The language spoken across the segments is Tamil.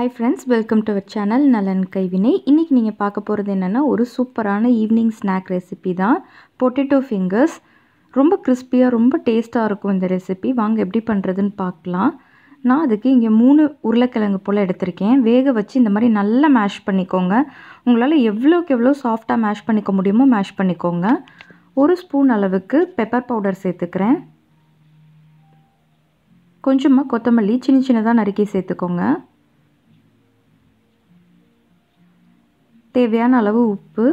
hi friends welcome to our channel Nalan Kaivinai இன்றைக்கி நீங்கள் பார்க்க போகிறது என்னென்னா ஒரு சூப்பரான ஈவினிங் ஸ்நாக் ரெசிபி தான் பொட்டேட்டோ ஃபிங்கர்ஸ் ரொம்ப கிறிஸ்பியாக ரொம்ப டேஸ்ட்டாக இருக்கும் இந்த ரெசிபி வாங்க எப்படி பண்ணுறதுன்னு பார்க்கலாம் நான் அதுக்கு இங்கே மூணு உருளைக்கிழங்கு போல் எடுத்திருக்கேன் வேக வச்சு இந்த மாதிரி நல்லா மேஷ் பண்ணிக்கோங்க உங்களால் எவ்வளோக்கு எவ்வளோ சாஃப்டாக மேஷ் பண்ணிக்க முடியுமோ மேஷ் பண்ணிக்கோங்க ஒரு ஸ்பூன் அளவுக்கு பெப்பர் பவுடர் சேர்த்துக்கிறேன் கொஞ்சமாக கொத்தமல்லி சின்ன சின்னதாக நறுக்கி சேர்த்துக்கோங்க தேவையான அளவு உப்பு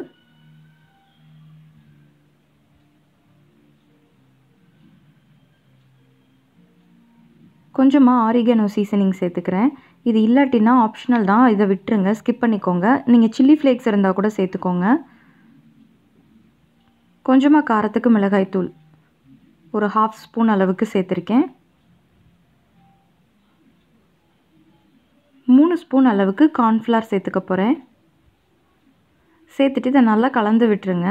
கொஞ்சமாக ஆரிகனோ சீசனிங் சேர்த்துக்கிறேன் இது இல்லாட்டினா ஆப்ஷனல் தான் இதை விட்டுருங்க ஸ்கிப் பண்ணிக்கோங்க நீங்கள் சில்லி ஃப்ளேக்ஸ் இருந்தால் கூட சேர்த்துக்கோங்க கொஞ்சமாக காரத்துக்கு மிளகாய்த்தூள் ஒரு ஹாஃப் ஸ்பூன் அளவுக்கு சேர்த்துருக்கேன் மூணு ஸ்பூன் அளவுக்கு கார்ன்ஃப்ளவர் சேர்த்துக்க போகிறேன் சேர்த்துட்டு இதை நல்லா கலந்து விட்டுருங்க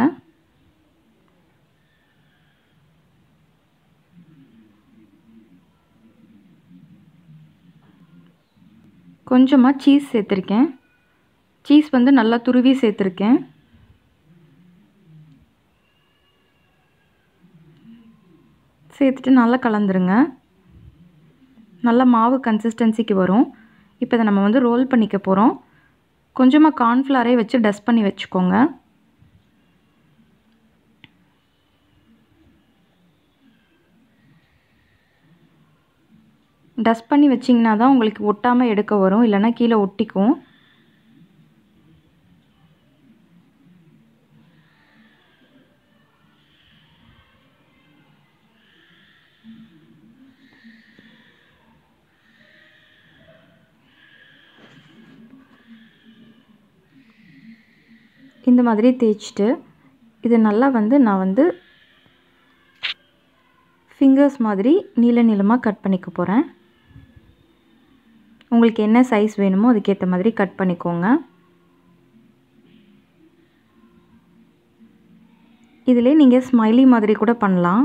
கொஞ்சமாக சீஸ் சேர்த்துருக்கேன் சீஸ் வந்து நல்லா துருவி சேர்த்துருக்கேன் சேர்த்துட்டு நல்லா கலந்துருங்க நல்லா மாவு கன்சிஸ்டன்சிக்கு வரும் இப்போ இதை நம்ம வந்து ரோல் பண்ணிக்க போகிறோம் கொஞ்சமாக கார்ன்ஃப்ளவரே வச்சு டஸ்ட் பண்ணி வச்சுக்கோங்க டஸ்ட் பண்ணி வச்சிங்கன்னா தான் உங்களுக்கு ஒட்டாமல் எடுக்க வரும் இல்லைன்னா கீழே ஒட்டிக்கும் இந்த மாதிரி தேய்ச்சிட்டு இது நல்லா வந்து நான் வந்து ஃபிங்கர்ஸ் மாதிரி நீள நீளமாக கட் பண்ணிக்க போகிறேன் உங்களுக்கு என்ன சைஸ் வேணுமோ அதுக்கேற்ற மாதிரி கட் பண்ணிக்கோங்க இதிலே நீங்கள் ஸ்மைலி மாதிரி கூட பண்ணலாம்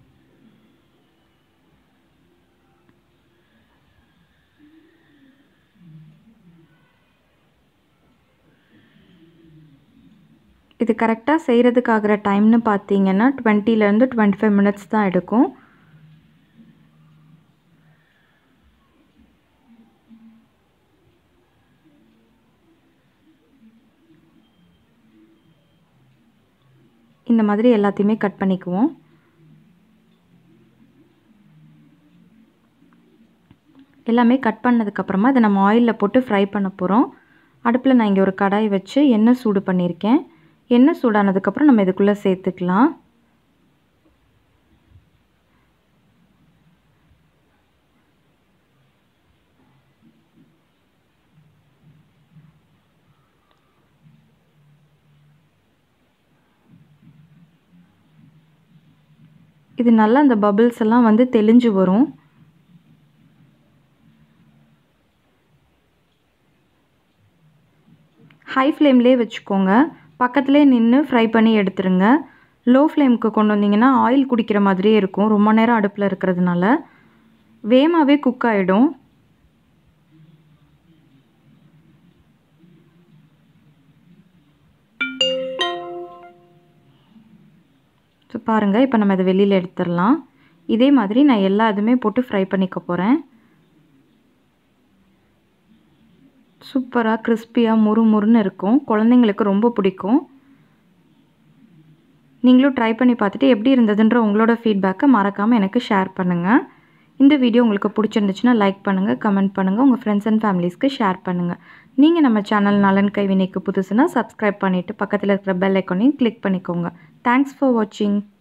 இது கரெக்டாக செய்கிறதுக்கு ஆகிற டைம்னு பார்த்தீங்கன்னா டுவெண்ட்டிலேருந்து டுவெண்ட்டி ஃபைவ் மினிட்ஸ் தான் எடுக்கும் இந்த மாதிரி எல்லாத்தையுமே கட் பண்ணிக்குவோம் எல்லாமே கட் பண்ணதுக்கப்புறமா இதை நம்ம ஆயிலில் போட்டு ஃப்ரை பண்ண போகிறோம் அடுப்பில் நான் இங்கே ஒரு கடாய் வச்சு எண்ணெய் சூடு பண்ணியிருக்கேன் எண்ணெய் சூடானதுக்கப்புறம் நம்ம இதுக்குள்ளே சேர்த்துக்கலாம் இது நல்லா அந்த பபிள்ஸ் எல்லாம் வந்து தெளிஞ்சு வரும் ஹை ஃப்ளேம்லேயே வச்சுக்கோங்க பக்கத்துலேயே நின்று ஃப்ரை பண்ணி எடுத்துருங்க லோ ஃப்ளேமுக்கு கொண்டு வந்தீங்கன்னா ஆயில் குடிக்கிற மாதிரியே இருக்கும் ரொம்ப நேரம் அடுப்பில் இருக்கிறதுனால வேகமாகவே குக் ஆகிடும் ஸோ பாருங்கள் இப்போ நம்ம இதை வெளியில் எடுத்துடலாம் இதே மாதிரி நான் எல்லா இதுவுமே போட்டு ஃப்ரை பண்ணிக்க போகிறேன் சூப்பராக கிறிஸ்பியாக முறு முறுன்னு இருக்கும் குழந்தைங்களுக்கு ரொம்ப பிடிக்கும் நீங்களும் ட்ரை பண்ணி பார்த்துட்டு எப்படி இருந்ததுன்ற உங்களோட ஃபீட்பேக்கை மறக்காமல் எனக்கு ஷேர் பண்ணுங்கள் இந்த வீடியோ உங்களுக்கு பிடிச்சிருந்துச்சுன்னா லைக் பண்ணுங்கள் கமெண்ட் பண்ணுங்கள் உங்கள் ஃப்ரெண்ட்ஸ் அண்ட் ஃபேமிலிஸ்க்கு ஷேர் பண்ணுங்கள் நீங்கள் நம்ம சேனல் நலன் கைவினைக்கு புதுசுனா சப்ஸ்கிரைப் பண்ணிவிட்டு பக்கத்தில் இருக்கிற பெல் ஐக்கானையும் கிளிக் பண்ணிக்கோங்க தேங்க்ஸ் ஃபார் வாட்சிங்